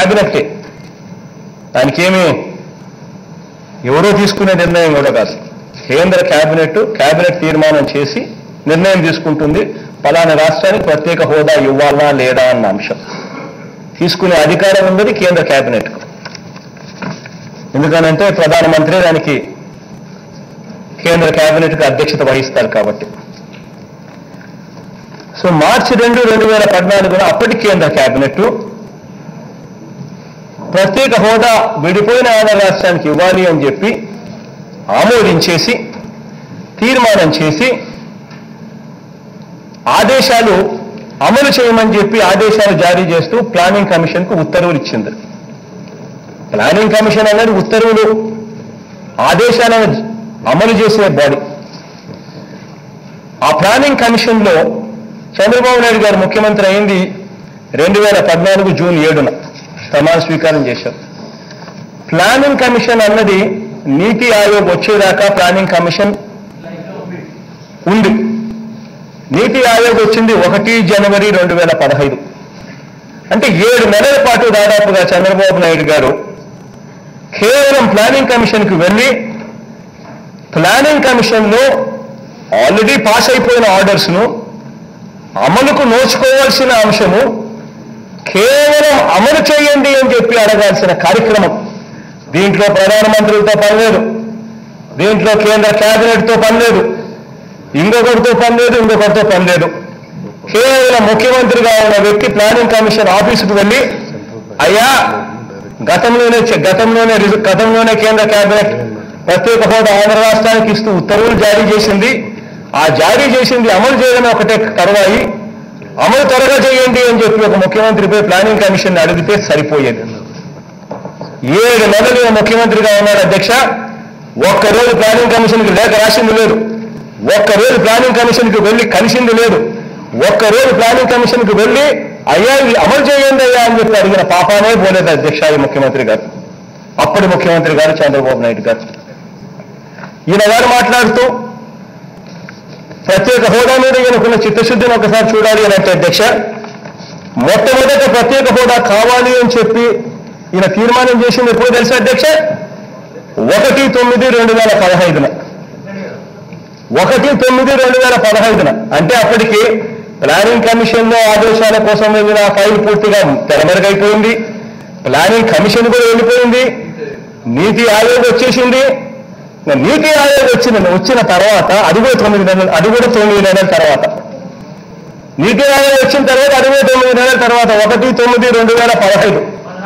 క్యాబినెట్టే దానికి ఏమి ఎవరో తీసుకునే నిర్ణయం కూడా కాదు కేంద్ర క్యాబినెట్ క్యాబినెట్ తీర్మానం చేసి నిర్ణయం తీసుకుంటుంది పలానా రాష్ట్రానికి ప్రత్యేక హోదా ఇవ్వాలా లేదా అన్న అంశం తీసుకునే అధికారం ఉన్నది కేంద్ర క్యాబినెట్కు ఎందుకనంటే ప్రధానమంత్రి దానికి కేంద్ర క్యాబినెట్కి అధ్యక్షత వహిస్తారు కాబట్టి సో మార్చి రెండు రెండు వేల పద్నాలుగున అప్పటి కేంద్ర క్యాబినెట్ ప్రత్యేక హోదా విడిపోయిన ఆంధ్ర రాష్ట్రానికి ఇవ్వాలి అని చెప్పి ఆమోదించేసి తీర్మానం చేసి ఆదేశాలు అమలు చేయమని చెప్పి ఆదేశాలు జారీ చేస్తూ ప్లానింగ్ కమిషన్కు ఉత్తర్వులు ఇచ్చింది ప్లానింగ్ కమిషన్ అనేది ఉత్తర్వులు ఆదేశాలను అమలు చేసే బాడీ ఆ ప్లానింగ్ కమిషన్లో చంద్రబాబు నాయుడు గారు ముఖ్యమంత్రి అయింది రెండు వేల పద్నాలుగు జూన్ ఏడున ప్రమాణ స్వీకారం చేశారు ప్లానింగ్ కమిషన్ అన్నది నీతి ఆయోగ్ వచ్చేదాకా ప్లానింగ్ కమిషన్ ఉంది నీతి ఆయోగ్ వచ్చింది ఒకటి జనవరి రెండు వేల పదహైదు అంటే ఏడు నెలల పాటు దాదాపుగా చంద్రబాబు నాయుడు గారు కేవలం ప్లానింగ్ కమిషన్కి వెళ్ళి ప్లానింగ్ కమిషన్లో ఆల్రెడీ పాస్ అయిపోయిన ఆర్డర్స్ను అమలుకు నోచుకోవాల్సిన అంశము కేవలం అమలు చేయండి అని చెప్పి అడగాల్సిన కార్యక్రమం దీంట్లో ప్రధానమంత్రులతో పని లేదు దీంట్లో కేంద్ర కేబినెట్తో పని లేదు ఇంకొకరితో పని లేదు ఇంకొకరితో పని లేదు కేవలం ముఖ్యమంత్రిగా ఉన్న వ్యక్తి ప్లానింగ్ కమిషన్ ఆఫీసుకు వెళ్ళి అయ్యా గతంలోనే చె- గతంలోనే రిజ- గతంలోనే కేంద్ర కేబినెట్ ప్రత్యేక హోదా ఆంధ్ర రాష్ట్రానికి ఇస్తూ ఉత్తర్వులు జారీ చేసింది ఆ జారీ చేసింది అమలు చేయడం ఒకటే కరవాయి అమలు త్వరగా చేయండి అని చెప్పి ఒక ముఖ్యమంత్రిపై ప్లానింగ్ కమిషన్ అడిగితే సరిపోయేది ఏడు నెలలు ఈయన ముఖ్యమంత్రిగా ఉన్నారు అధ్యక్ష ఒక్కరోజు ప్లానింగ్ కమిషన్కి లేఖ రాసింది లేదు ఒక్కరోజు ప్లానింగ్ కమిషన్కి వెళ్ళి కలిసింది లేదు ఒక్కరోజు ప్లానింగ్ కమిషన్కి వెళ్ళి అయ్యా ఇది అమలు చేయండి అయ్యా అని చెప్పి అడిగిన పాపానే పోలేదు అధ్యక్ష ఈ ముఖ్యమంత్రి గారు అప్పటి ముఖ్యమంత్రి గారు చంద్రబాబు నాయుడు గారు ఈయన గారు మాట్లాడుతూ ప్రత్యేక హోదా మీద ఈయనకున్న చిత్తశుద్ధిని ఒకసారి చూడాలి అని అంటే అధ్యక్ష మొట్టమొదట ప్రత్యేక హోదా కావాలి అని చెప్పి ఈయన తీర్మానం చేసింది ఎప్పుడు తెలుసా అధ్యక్ష ఒకటి తొమ్మిది రెండు వేల పదహైదున ఒకటి తొమ్మిది రెండు వేల పదహైదున అంటే అప్పటికి ప్లానింగ్ కమిషన్లో ఆదేశాల కోసం వెళ్ళిన ఆ ఫైల్ పూర్తిగా తెరమెరుగైపోయింది ప్లానింగ్ కమిషన్ కూడా వెళ్ళిపోయింది నీతి ఆయోగ్ వచ్చేసింది ఇంకా నీతి ఆయోగ్ వచ్చిన వచ్చిన తర్వాత అది కూడా తొమ్మిది నెలలు అది కూడా తొమ్మిది నెలల తర్వాత నీతి ఆయోగ్ వచ్చిన తర్వాత అది కూడా తొమ్మిది నెలల తర్వాత ఒకటి తొమ్మిది రెండు వేల పదహైదు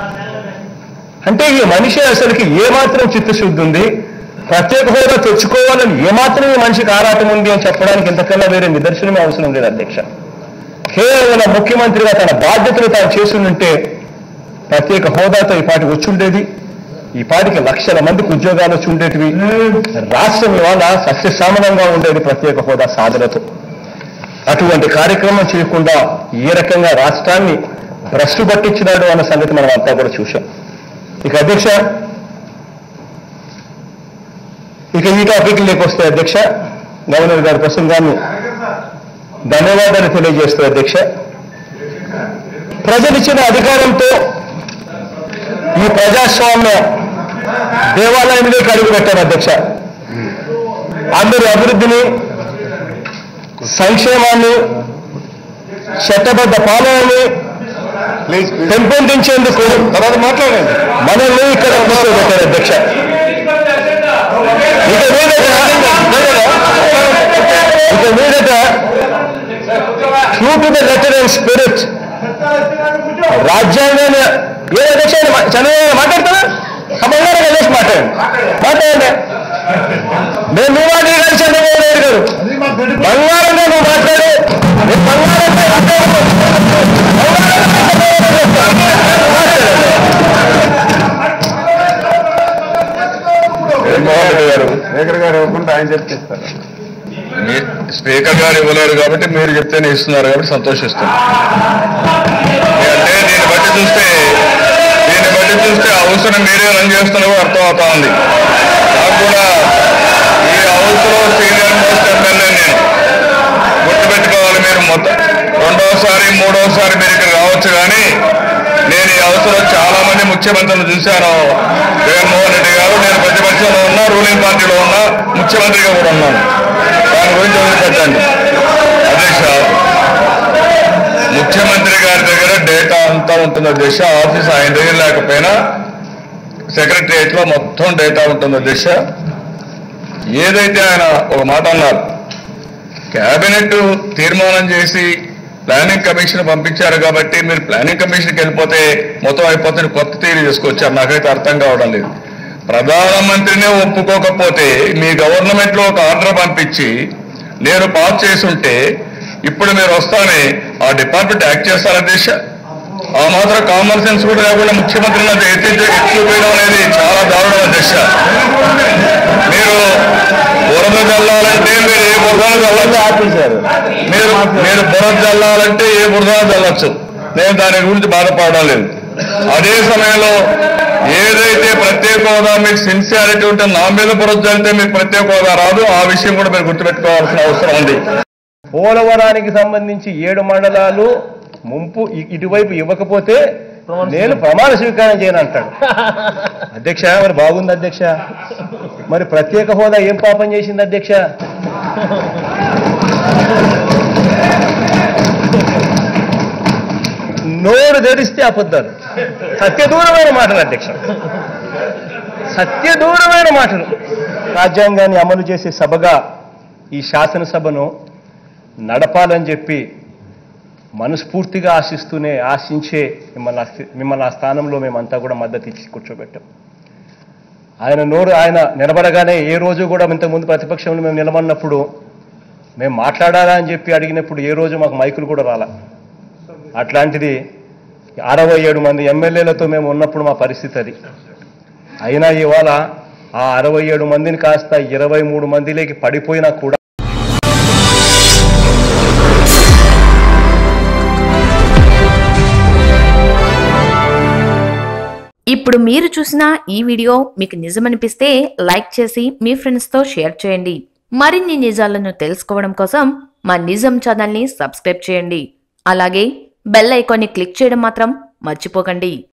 అంటే ఈ మనిషి అసలుకి ఏమాత్రం చిత్తశుద్ధి ఉంది ప్రత్యేక హోదా తెచ్చుకోవాలని ఏమాత్రం ఈ మనిషికి ఆరాటం ఉంది అని చెప్పడానికి ఇంతకన్నా వేరే నిదర్శనమే అవసరం లేదు అధ్యక్ష కేవలం ముఖ్యమంత్రిగా తన బాధ్యతలు తాను చేస్తుంటే ప్రత్యేక హోదాతో ఈ పాటి వచ్చుండేది ఈ పాటికి లక్షల మందికి ఉద్యోగాలు వచ్చి ఉండేటివి రాష్ట్రం ఇవాళ సస్యశ్యామలంగా ఉండేది ప్రత్యేక హోదా సాధనతో అటువంటి కార్యక్రమం చేయకుండా ఏ రకంగా రాష్ట్రాన్ని భ్రష్టు పట్టించినాడు అన్న సంగతి మనం అంతా కూడా చూశాం ఇక అధ్యక్ష ఇక ఈ టాపిక్ లేకొస్తే అధ్యక్ష గవర్నర్ గారి ప్రసంగాన్ని ధన్యవాదాలు తెలియజేస్తూ అధ్యక్ష ప్రజలిచ్చిన అధికారంతో ఈ ప్రజాస్వామ్య దేవాలయంలోకి అడుగు పెట్టారు అధ్యక్ష అందరి అభివృద్ధిని సంక్షేమాన్ని చట్టబద్ధ పాలనని ప్లీజ్ పెంపొందించేందుకు తర్వాత మాట్లాడండి మనల్ని ఇక్కడ కూర్చోబెట్టారు అధ్యక్ష ఇక మీదట ఇక మీదట true to the letter and spirit రాజ్యాంగాన్ని ఏ అధ్యక్ష ఆయన మా- చంద్రబాబు నాయుడు మాట్లాడతారా బంగారం కలిసి మాట్లాడండి మాట్లాడండి నేను నువ్వు మాట్లాడి కాదు చంద్రబాబు నాయుడు గారు బంగారంగా నువ్వు మాట్లాడు నేను బంగారంగా మాట్లాడు జగన్మోహన్ రెడ్డి గారు శేఖర్ గారు ఇవ్వకుండా ఆయన చెప్తారు మీ- స్పీకర్ గారు ఇవ్వలేరు కాబట్టి మీరు చెప్తేనే ఇస్తున్నారు కాబట్టి సంతోషిస్తాను అంటే దీన్ని బట్టి చూస్తే దీన్ని బట్టి చూస్తే హౌస్ని మీరే రన్ చేస్తున్నవి అర్థం అవుతా ఉంది నాకు కూడా ఈ హౌస్లో సీనియర్ మోస్ట్ ఎమ్మెల్యే నేను గుర్తుపెట్టుకోవాలి మీరు మొత్తం రెండోసారి మూడోసారి మీరు ఇక్కడ రావచ్చు కానీ నేను ఈ హౌస్లో చాలా మంది ముఖ్యమంత్రిని చూశాను జగన్మోహన్ రెడ్డి గారు నేను ప్రతిపక్షంలో ఉన్నా రూలింగ్ పార్టీలో ఉన్నా ముఖ్యమంత్రిగా కూడా ఉన్నాను దాని గురించి వదిలిపెట్టండి అధ్యక్ష ముఖ్యమంత్రి గారి దగ్గర డేటా అంతా ఉంటుంది అధ్యక్ష ఆఫీస్ ఆయన దగ్గర లేకపోయినా సెక్రటరియట్ లో మొత్తం డేటా ఉంటుంది అధ్యక్ష ఏదైతే ఆయన ఒక మాట అన్నారు కేబినెట్ తీర్మానం చేసి ప్లానింగ్ కమిషన్ పంపించారు కాబట్టి మీరు ప్లానింగ్ కమిషన్కి వెళ్ళిపోతే మొత్తం అయిపోతే కొత్త తీరు తీసుకొచ్చారు నాకైతే అర్థం కావడం లేదు ప్రధానమంత్రినే ఒప్పుకోకపోతే మీ గవర్నమెంట్ లో ఒక ఆర్డర్ పంపించి నేను పాస్ చేసుంటే ఇప్పుడు మీరు వస్తానే ఆ డిపార్ట్మెంట్ యాక్ట్ చేస్తారా దేశ ఆ మాత్రం కామన్ సెన్స్ కూడా లేకుండా ముఖ్యమంత్రిని అది ఎత్తి ఎత్తి వేయడం అనేది చాలా దారుణమైన దశ మీరు బురద చల్లాలంటే మీరు ఏ బురద చల్లచ్చు ఆపేశారు మీరు మీరు బురద చల్లాలంటే ఏ బురద చల్లచ్చు నేను దాని గురించి బాధపడడం లేదు అదే సమయంలో ఏదైతే ప్రత్యేక హోదా మీకు సిన్సియారిటీ ఉంటే నా మీద బురద చల్లితే మీకు ప్రత్యేక హోదా రాదు ఆ విషయం కూడా మీరు గుర్తుపెట్టుకోవాల్సిన అవసరం ఉంది పోలవరానికి సంబంధించి ఏడు మండలాలు ముంపు ఇ- ఇటువైపు ఇవ్వకపోతే నేను ప్రమాణ స్వీకారం చేయను అంటాడు అధ్యక్ష మరి బాగుంది అధ్యక్ష మరి ప్రత్యేక హోదా ఏం పాపం చేసింది అధ్యక్ష నోరు తెరిస్తే అబద్ధాలు సత్యదూరమైన మాటలు అధ్యక్ష సత్యదూరమైన మాటలు రాజ్యాంగాన్ని అమలు చేసే సభగా ఈ శాసనసభను నడపాలని చెప్పి మనస్ఫూర్తిగా ఆశిస్తూనే ఆశించే మిమ్మల్ని ఆ స్థి- మిమ్మల్ని ఆ స్థానంలో మేమంతా కూడా మద్దతు ఇచ్చి కూర్చోబెట్టాం ఆయన నోరు ఆయన నిలబడగానే ఏ రోజు కూడా ఇంతకుముందు ప్రతిపక్షంలో మేము నిలబడినప్పుడు మేము మాట్లాడాలా అని చెప్పి అడిగినప్పుడు ఏ రోజు మాకు మైకులు కూడా రాలా అట్లాంటిది అరవై ఏడు మంది ఎమ్మెల్యేలతో మేము ఉన్నప్పుడు మా పరిస్థితి అది అయినా ఇవాళ ఆ అరవై ఏడు మందిని కాస్త ఇరవై మూడు మందిలోకి పడిపోయినా కూడా ఇప్పుడు మీరు చూసిన ఈ వీడియో మీకు నిజమనిపిస్తే లైక్ చేసి మీ ఫ్రెండ్స్తో షేర్ చేయండి మరిన్ని నిజాలను తెలుసుకోవడం కోసం మా నిజం ఛానల్ని సబ్స్క్రైబ్ చేయండి అలాగే బెల్ ఐకాన్ని క్లిక్ చేయడం మాత్రం మర్చిపోకండి